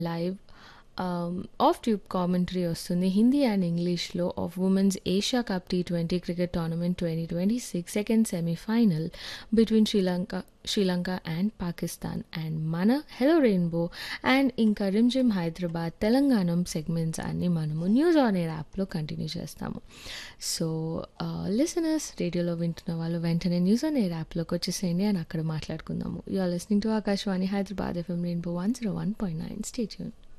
Live ఆహ్, of tube commentary వస్తుంది. Hindi and ఇంగ్లీష్‌లో ఆఫ్ వుమెన్స్ ఏషియా కప్ టీ20 cricket tournament 2026 second semifinal between Sri Lanka Sri Lanka and Pakistan. And మన hello rainbow and ఇంకా రిమ్‌జిమ్ హైదరాబాద్, తెలంగాణం సెగ్మెంట్స్ అన్నీ మనము న్యూస్ ఆన్ ఎయిర్ యాప్‌లో కంటిన్యూ చేస్తాము. సో, ఆహ్, లిసనర్స్ రేడియోలో వింటున్న వాళ్ళు వెంటనే న్యూస్ ఆన్ ఎయిర్ యాప్‌లోకి వచ్చేసేయండి అండ్ అక్కడ మాట్లాడుకుందాము. You are listening to Akashvani Hyderabad FM rainbow 101.9 stay tuned.